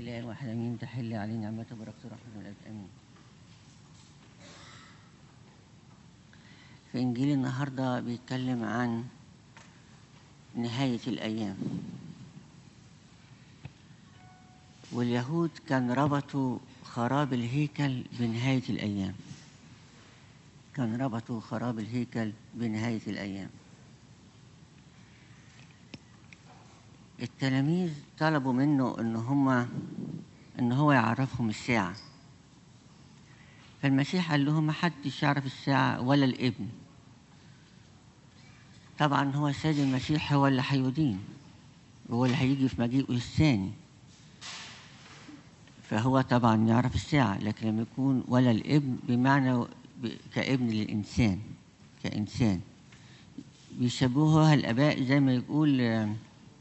الإله الواحد أمين تحل علينا نعمته بركته ورحمته من الأب آمين في إنجيل النهاردة بيتكلم عن نهاية الأيام واليهود كان ربطوا خراب الهيكل بنهاية الأيام كان ربطوا خراب الهيكل بنهاية الأيام التلاميذ طلبوا منه ان هما ان هو يعرفهم الساعة فالمسيح قال لهم ما حدش يعرف الساعة ولا الابن طبعا هو السيد المسيح هو اللي هيدين هو اللي هيجي في مجيئه الثاني فهو طبعا يعرف الساعة لكن لما يكون ولا الابن بمعنى ب- كابن للإنسان كإنسان بيشبهوها الآباء زي ما يقول آه،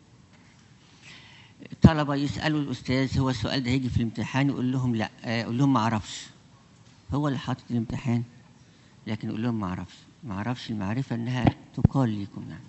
طلبة يسألوا الأستاذ هو السؤال ده هيجي في الامتحان يقول لهم لا آه، يقول لهم ما أعرفش هو اللي حاطط الامتحان لكن يقول لهم ما أعرفش ما أعرفش المعرفة إنها تقال لكم يعني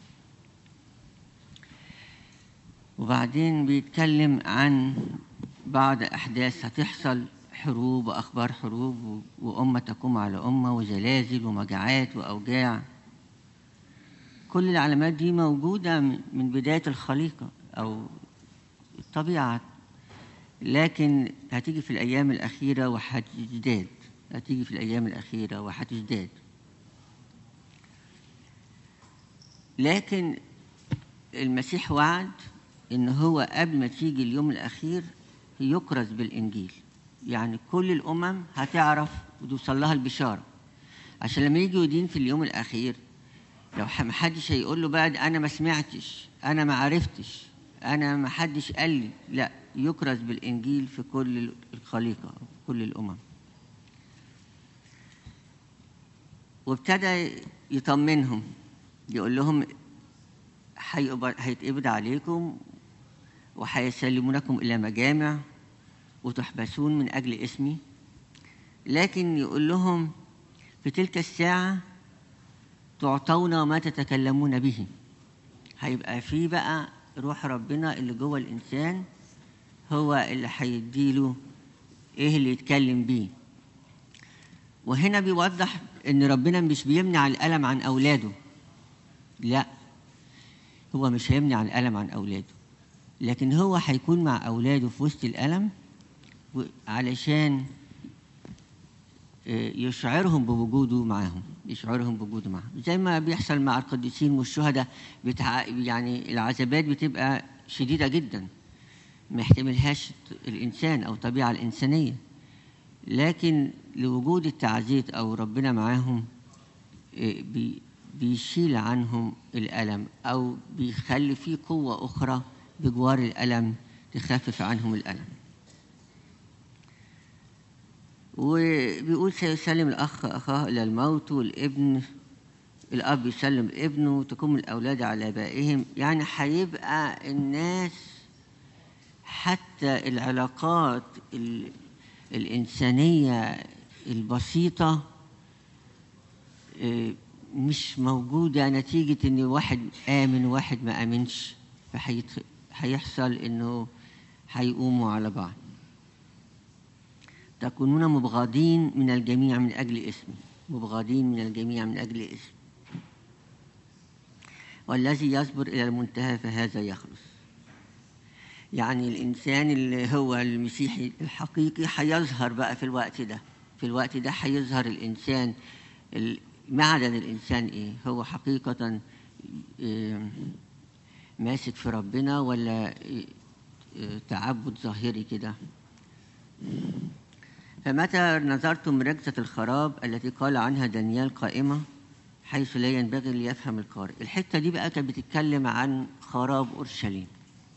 وبعدين بيتكلم عن بعض أحداث هتحصل حروب وأخبار حروب و- وأمة تقوم على أمة وزلازل ومجاعات وأوجاع كل العلامات دي موجودة من من بداية الخليقة أو الطبيعة لكن هتيجي في الأيام الأخيرة وهتزداد هتيجي في الأيام الأخيرة وهتزداد لكن المسيح وعد إن هو قبل ما تيجي اليوم الأخير يكرز بالإنجيل يعني كل الأمم هتعرف وتوصل لها البشارة عشان لما يجي يدين في اليوم الأخير لو ح- محدش هيقول له بقى ده انا ما سمعتش انا ما عرفتش انا ما حدش قال لي لا يكرز بالانجيل في كل الخليقه في كل الامم وابتدى يطمنهم يقول لهم هيقبض- هيتقبض عليكم وهيسلمونكم الى مجامع وتحبسون من اجل اسمي لكن يقول لهم في تلك الساعه تعطون ما تتكلمون به هيبقى في بقى روح ربنا اللي جوه الانسان هو اللي هيديله ايه اللي يتكلم بيه وهنا بيوضح ان ربنا مش بيمنع الالم عن اولاده لا هو مش هيمنع الالم عن اولاده لكن هو هيكون مع اولاده في وسط الالم و- علشان يشعرهم بوجوده معاهم يشعرهم بوجوده معاهم زي ما بيحصل مع القديسين والشهداء بتاع يعني العذابات بتبقى شديدة جدا ما يحتملهاش الإنسان أو الطبيعة الإنسانية لكن لوجود التعزية أو ربنا معاهم إيه، بي- بيشيل عنهم الألم أو بيخلي فيه قوة أخرى بجوار الألم تخفف عنهم الألم وبيقول سيسلم الأخ أخاه إلى الموت والابن الأب يسلم ابنه تقوم الأولاد على آبائهم يعني هيبقى الناس حتى العلاقات ال- الإنسانية البسيطة آه، مش موجودة نتيجة إن واحد آمن وواحد ما آمنش فهيحصل إنه هيقوموا على بعض تكونون مبغضين من الجميع من أجل اسمي مبغضين من الجميع من أجل اسمي والذي يصبر إلى المنتهى فهذا يخلص يعني الإنسان اللي هو المسيحي الحقيقي هيظهر بقى في الوقت ده في الوقت ده هيظهر الإنسان ال- معدن الإنسان إيه هو حقيقة إيه، ماسك في ربنا ولا إيه، إيه، تعبد ظاهري كده فمتى نظرتم ركزة الخراب التي قال عنها دانيال قائمة حيث لا ينبغي ليفهم القارئ الحتة دي بقى كانت بتتكلم عن خراب أورشليم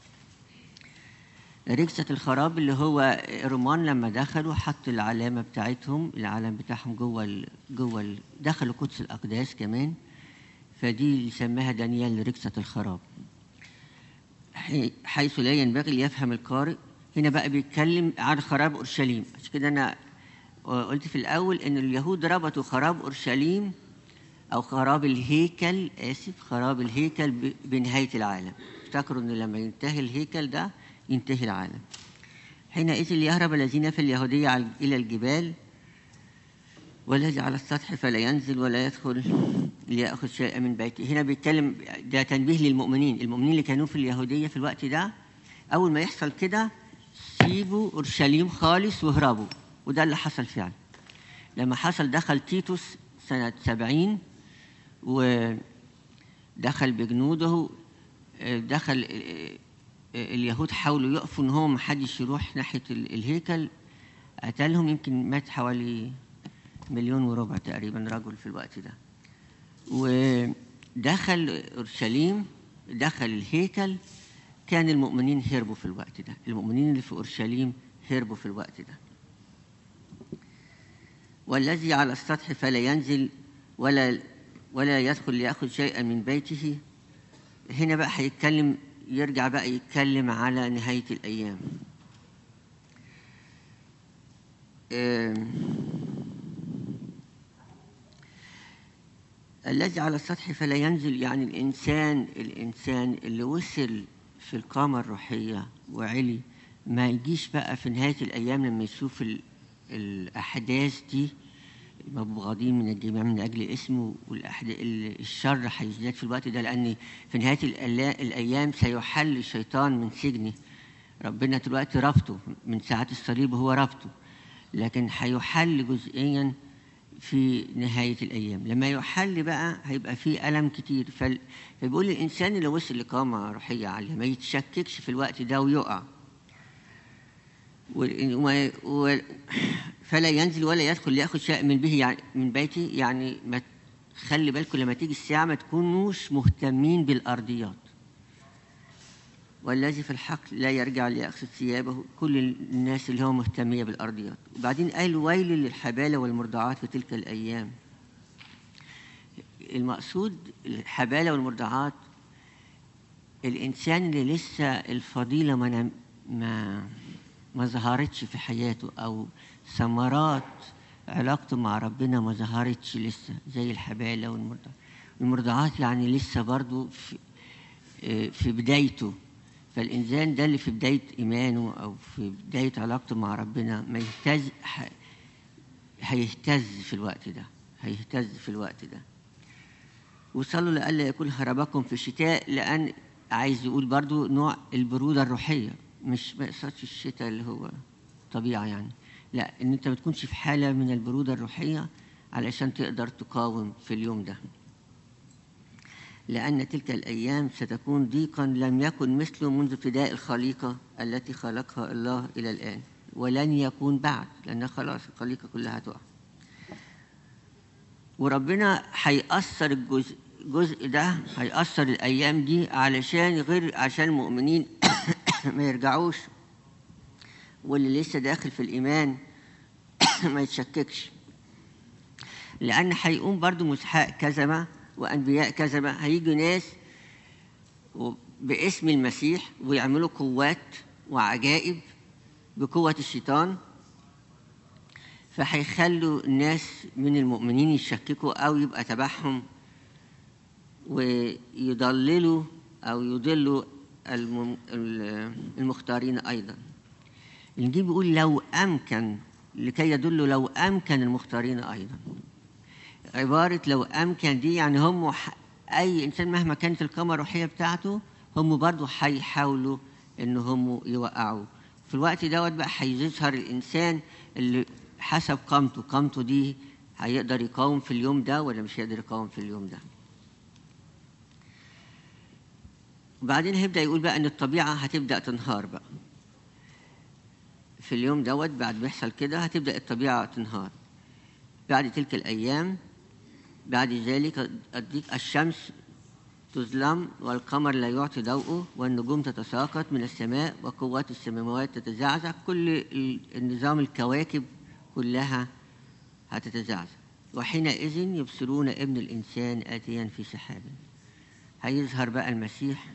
ركسة الخراب اللي هو الرومان لما دخلوا حطوا العلامة بتاعتهم العلم بتاعهم جوه ال... جوه ال... دخلوا قدس الأقداس كمان فدي اللي سماها دانيال ركسة الخراب حي- حيث لا ينبغي ليفهم القارئ هنا بقى بيتكلم عن خراب اورشليم عشان كده انا قلت في الاول ان اليهود ربطوا خراب اورشليم او خراب الهيكل اسف خراب الهيكل ب- بنهايه العالم افتكروا ان لما ينتهي الهيكل ده ينتهي العالم حينئذ ليهرب الذين في اليهودية على- إلى الجبال والذي على السطح فلا ينزل ولا يدخل ليأخذ شيئا من بيته هنا بيتكلم ده تنبيه للمؤمنين المؤمنين اللي كانوا في اليهودية في الوقت ده أول ما يحصل كده سيبوا أورشليم خالص واهربوا وده اللي حصل فعلا لما حصل دخل تيتوس سنة سبعين ودخل بجنوده آه، دخل آه، آه، اليهود حاولوا يقفوا ان هو محدش يروح ناحية ال- الهيكل قتلهم يمكن مات حوالي مليون وربع تقريبا رجل في الوقت ده ودخل اورشليم دخل الهيكل كان المؤمنين هربوا في الوقت ده المؤمنين اللي في اورشليم هربوا في الوقت ده والذي على السطح فلا ينزل ولا ولا يدخل ليأخذ شيئا من بيته هنا بقى هيتكلم يرجع بقى يتكلم على نهاية الأيام آم، الذي على السطح فلا ينزل يعني الإنسان الإنسان اللي وصل في القامة الروحية وعلي ما يجيش بقى في نهاية الأيام لما يشوف ال- الأحداث دي مبغضين من الجميع من أجل اسمه والأحد... ال- الشر هيزداد في الوقت ده لأن في نهاية الألا- الأيام سيحل الشيطان من سجنه ربنا دلوقتي ربطه من ساعة الصليب هو ربطه لكن هيحل جزئيا في نهاية الأيام لما يحل بقى هيبقى فيه ألم كتير فال... فبيقول الإنسان اللي وصل لقامة روحية عالية ما يتشككش في الوقت ده ويقع وال- وما- و- فلا ينزل ولا يدخل ليأخذ شيء من به يعني من بيتي يعني ما خلي بالكم لما تيجي الساعة ما تكونوش مهتمين بالأرضيات والذي في الحقل لا يرجع ليأخذ ثيابه كل الناس اللي هو مهتمية بالأرضيات وبعدين قال ويل للحبالة والمرضعات في تلك الأيام المقصود الحبالة والمرضعات الإنسان اللي لسه الفضيلة ما نم- ما ما ظهرتش في حياته أو ثمرات علاقته مع ربنا ما ظهرتش لسه زي الحبالة والمرضعات المرضعات يعني لسه برضو في, آه، في بدايته فالإنسان ده اللي في بداية إيمانه أو في بداية علاقته مع ربنا ما يهتز ح- هيهتز في الوقت ده هيهتز في الوقت ده وصلوا لألا يكون هربكم في الشتاء لأن عايز يقول برضو نوع البرودة الروحية مش ما يقصدش الشتاء اللي هو طبيعة يعني لا إن أنت ما تكونش في حالة من البرودة الروحية علشان تقدر تقاوم في اليوم ده لأن تلك الأيام ستكون ضيقا لم يكن مثله منذ ابتداء الخليقة التي خلقها الله إلى الآن ولن يكون بعد لأن خلاص الخليقة كلها تقع وربنا هيأثر الجزء الجزء ده هيأثر الأيام دي علشان غير عشان المؤمنين ما يرجعوش واللي لسه داخل في الإيمان ما يتشككش لأن هيقوم برضو مسحاء كذبة وأنبياء كذبة هيجوا ناس و- باسم المسيح ويعملوا قوات وعجائب بقوة الشيطان فهيخلوا الناس من المؤمنين يشككوا أو يبقى تبعهم ويضللوا أو يضلوا الم- ال- المختارين أيضا الإنجيل بيقول لو أمكن لكي يدلوا لو أمكن المختارين أيضا عبارة لو أمكن دي يعني هم ح- أي إنسان مهما كانت القامة الروحية بتاعته هم برضو هيحاولوا إن هم يوقعوا في الوقت دوت بقى هيظهر الإنسان اللي حسب قامته قامته دي هيقدر يقاوم في اليوم ده ولا مش هيقدر يقاوم في اليوم ده وبعدين هيبدأ يقول بقى إن الطبيعة هتبدأ تنهار بقى في اليوم دوت بعد ما يحصل كده هتبدأ الطبيعة تنهار بعد تلك الأيام بعد ذلك أديك الشمس تظلم والقمر لا يعطي ضوءه والنجوم تتساقط من السماء وقوات السماوات تتزعزع كل ال- النظام الكواكب كلها هتتزعزع وحينئذ يبصرون ابن الإنسان آتيا في سحاب هيظهر بقى المسيح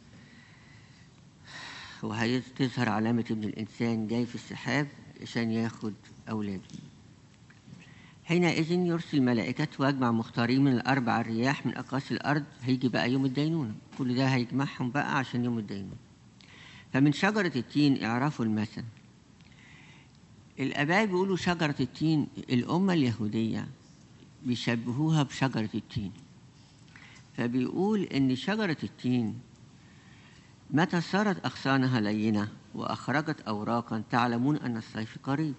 وهتظهر علامة ابن الإنسان جاي في السحاب عشان ياخد أولاده حينئذ يرسل ملائكته ويجمع مختارين من الأربع الرياح من أقاصي الأرض هيجي بقى يوم الدينونة كل ده هيجمعهم بقى عشان يوم الدينونة فمن شجرة التين اعرفوا المثل الآباء بيقولوا شجرة التين الأمة اليهودية بيشبهوها بشجرة التين فبيقول إن شجرة التين متى صارت أغصانها لينة وأخرجت أوراقا تعلمون أن الصيف قريب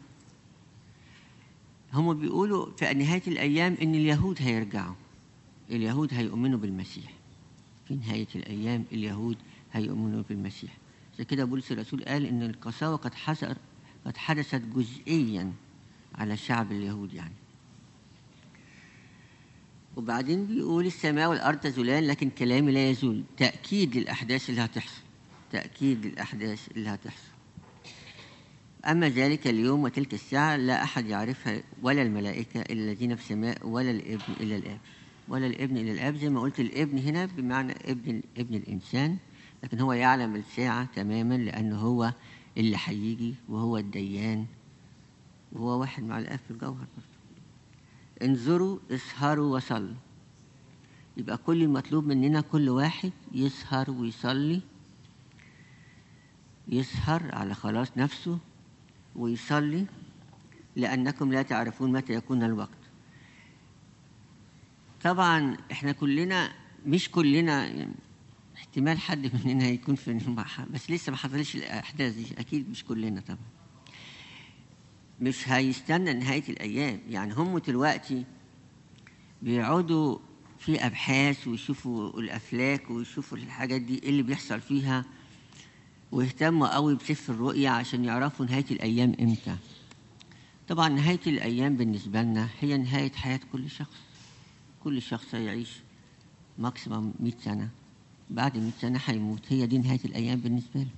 هم بيقولوا في نهاية الأيام إن اليهود هيرجعوا اليهود هيؤمنوا بالمسيح في نهاية الأيام اليهود هيؤمنوا بالمسيح عشان كده بولس الرسول قال إن القساوة قد حصل قد حدثت جزئيا على الشعب اليهودي يعني وبعدين بيقول السماء والأرض تزولان لكن كلامي لا يزول تأكيد للأحداث اللي هتحصل تأكيد للأحداث اللي هتحصل أما ذلك اليوم وتلك الساعة لا أحد يعرفها ولا الملائكة إلا الذين في السماء ولا الابن إلا الآب ولا الابن إلا الآب زي ما قلت الابن هنا بمعنى ابن ابن الإنسان لكن هو يعلم الساعة تماما لأنه هو اللي هيجي وهو الديان وهو واحد مع الآب في الجوهر برضه انظروا اسهروا وصلوا يبقى كل المطلوب مننا كل واحد يسهر ويصلي يسهر على خلاص نفسه ويصلي لأنكم لا تعرفون متى يكون الوقت طبعا احنا كلنا مش كلنا يعني احتمال حد مننا يكون في المح- بس لسه ما حصلش الأحداث دي أكيد مش كلنا طبعا مش هيستنى نهاية الأيام يعني هم دلوقتي بيقعدوا في أبحاث ويشوفوا الأفلاك ويشوفوا الحاجات دي إيه اللي بيحصل فيها ويهتموا قوي بسفر الرؤيا عشان يعرفوا نهاية الأيام إمتى طبعا نهاية الأيام بالنسبة لنا هي نهاية حياة كل شخص كل شخص هيعيش ماكسيمم 100 سنة بعد 100 سنة هيموت هي دي نهاية الأيام بالنسبة له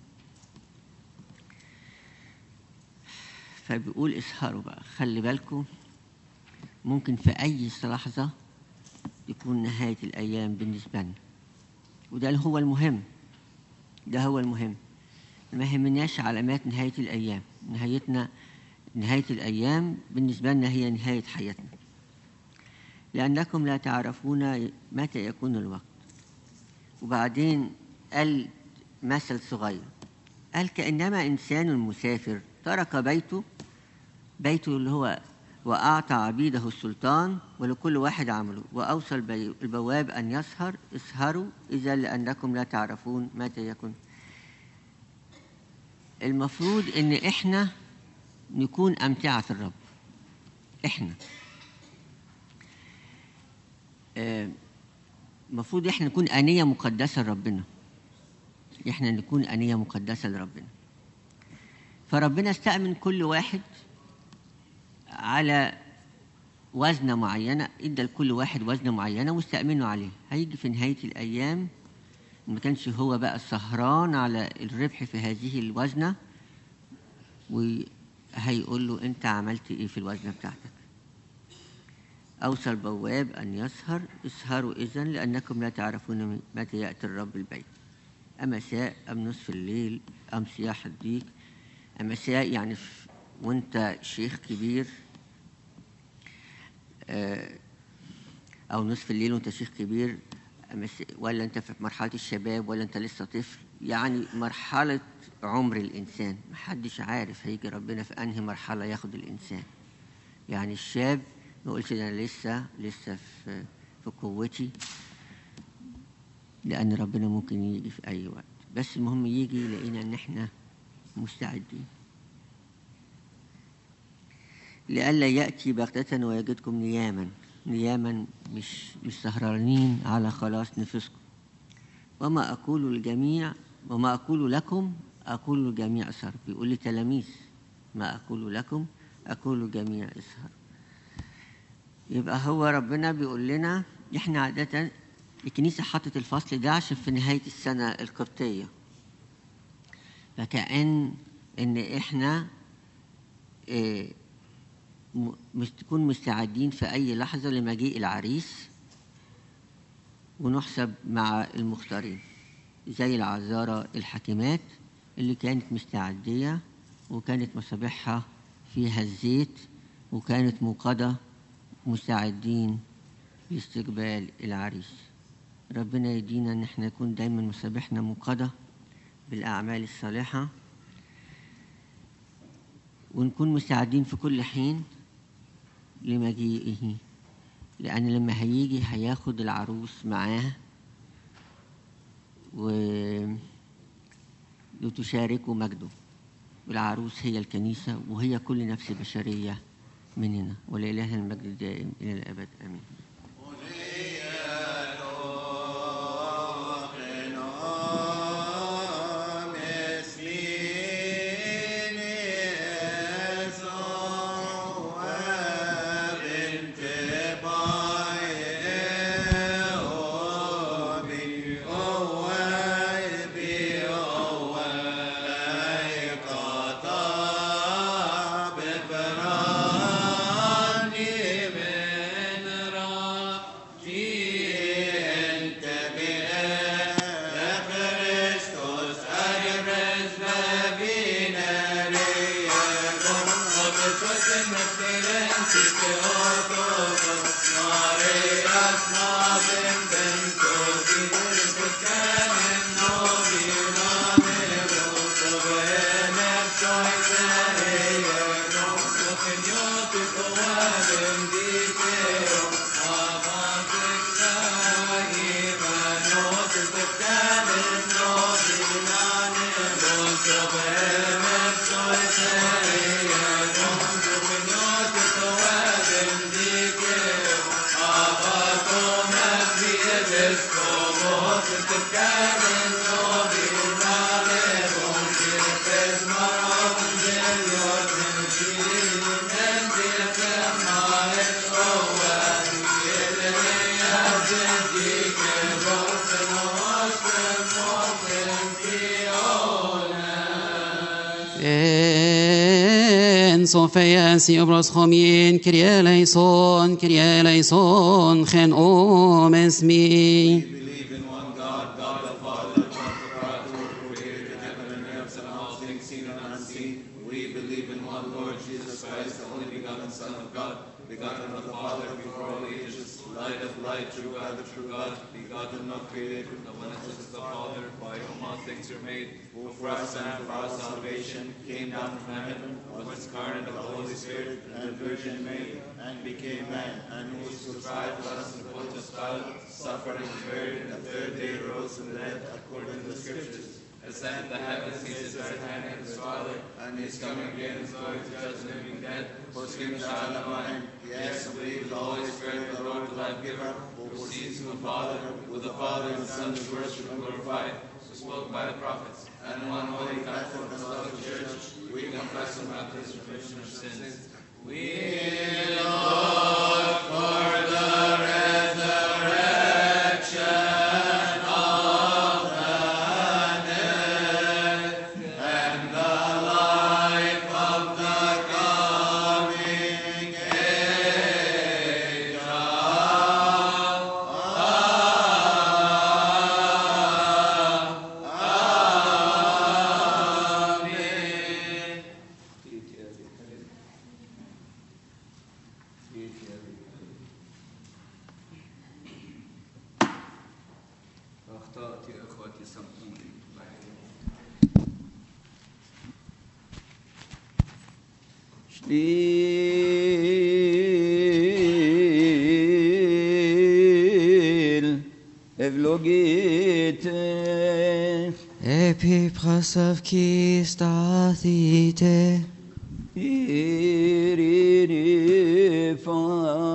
فبيقول اسهروا بقى خلي بالكم ممكن في أي لحظة يكون نهاية الأيام بالنسبة لنا وده اللي هو المهم ده هو المهم ما يهمناش علامات نهاية الأيام نهايتنا نهاية الأيام بالنسبة لنا هي نهاية حياتنا لأنكم لا تعرفون متى يكون الوقت وبعدين قال مثل صغير قال كأنما إنسان مسافر ترك بيته بيته اللي هو وأعطى عبيده السلطان ولكل واحد عمله وأوصى البي- البواب أن يسهر اسهروا إذا لأنكم لا تعرفون متى يكون المفروض إن إحنا نكون أمتعة الرب إحنا آه، المفروض إحنا نكون آنية مقدسة لربنا إحنا نكون آنية مقدسة لربنا فربنا استأمن كل واحد على وزنة معينة ادى لكل واحد وزنة معينة واستأمنوا عليه هيجي في نهاية الأيام ما كانش هو بقى سهران على الربح في هذه الوزنة وهيقول له أنت عملت إيه في الوزنة بتاعتك أوصى البواب أن يسهر اسهروا إذا لأنكم لا تعرفون متى يأتي الرب البيت أمساء أم نصف الليل أم صياح الديك أمساء يعني في- وأنت شيخ كبير آه، أو نصف الليل وأنت شيخ كبير أمس- ولا أنت في مرحلة الشباب ولا أنت لسه طفل يعني مرحلة عمر الإنسان محدش عارف هيجي ربنا في أنهي مرحلة ياخد الإنسان يعني الشاب ما يقولش ده أنا لسه لسه في في قوتي لأن ربنا ممكن يجي في أي وقت بس المهم يجي يلاقينا إن إحنا مستعدين لئلا يأتي بغتة ويجدكم نياما نياما مش مش سهرانين على خلاص نفسكم وما أقول للجميع وما أقول لكم أقول للجميع اسهر بيقول لي تلاميذ ما أقول لكم أقول للجميع اسهر يبقى هو ربنا بيقول لنا احنا عادة الكنيسة حطت الفصل ده عشان في نهاية السنة القبطية فكأن إن إحنا إيه م- مش تكون مستعدين في أي لحظة لمجيء العريس ونحسب مع المختارين زي العذارى الحكيمات اللي كانت مستعدية وكانت مصابيحها فيها الزيت وكانت موقدة مستعدين لاستقبال العريس ربنا يدينا ان احنا نكون دايما مصابيحنا موقدة بالأعمال الصالحة ونكون مستعدين في كل حين لمجيئه لأن لما هيجي هياخد العروس معاه و لتشاركوا مجده والعروس هي الكنيسة وهي كل نفس بشرية مننا ولإله المجد الدائم إلى الأبد آمين En Sofia si obros homien, Kyrie eleison, Kyrie eleison, gen om esmi. believe in one God, God the Father, God the Father, who created the heaven and earth and all things seen and unseen. We believe in one Lord Jesus Christ, the only begotten Son of God, begotten of the Father before all ages, light of light, true God, the true God, begotten, not created, the one that is the Father, by whom all things are made, who for us and for our salvation came down from heaven, was incarnate of the Holy Spirit and the Virgin made, and became man, and who was crucified for us in Pontius Pilate, suffered and was buried, and the third day rose from the dead, according to the Scriptures. Ascended the heavens, he is at the hand of his Father, and he is coming again is going to judge the living and dead. For him shall have no end. Yes, I believe in the Holy Spirit, the Lord, the life giver, who proceeds from the Father, with the Father and the Son is worshipped and glorified, who spoke by the prophets, and in one holy Catholic and Catholic Church, we confess and baptize for remission of sins. We look for the resurrection of the dead and the life of the coming age. Amen. أخطأت يا إخوتي سامحوني Stil evlogite Epipras of Kistathite. iriri fa